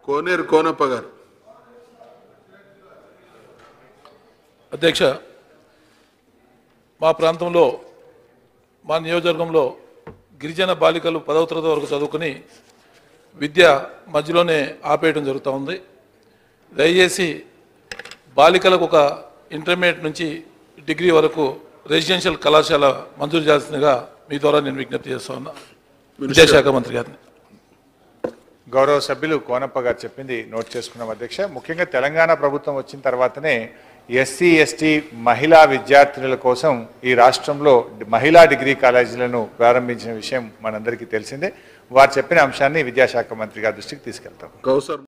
కోనేరు కోనప్ప గారు అధ్యక్ష మా ప్రాంతంలో మా నియోజకవర్గంలో గిరిజన బాలికలు పదవ తరగతి వరకు చదువుకుని విద్య మధ్యలోనే ఆపేయడం జరుగుతూ ఉంది దయచేసి బాలికలకు ఒక ఇంటర్మీడియట్ నుంచి డిగ్రీ వరకు రెసిడెన్షియల్ కళాశాల మంజూరు చేయాల్సిందిగా మీ ద్వారా నేను విజ్ఞప్తి చేస్తా ఉన్నా విద్యాశాఖ మంత్రి గారిని గౌరవ సభ్యులు కోనప్ప గారు చెప్పింది నోట్ చేసుకున్నాం అధ్యక్ష ముఖ్యంగా తెలంగాణ ప్రభుత్వం వచ్చిన తర్వాతనే ఎస్సీ ఎస్టీ మహిళా విద్యార్థినుల కోసం ఈ రాష్ట్రంలో మహిళా డిగ్రీ కాలేజీలను ప్రారంభించిన విషయం మనందరికీ తెలిసిందే వారు చెప్పిన అంశాన్ని విద్యాశాఖ మంత్రి గారి దృష్టికి తీసుకెళ్తాం కౌసర్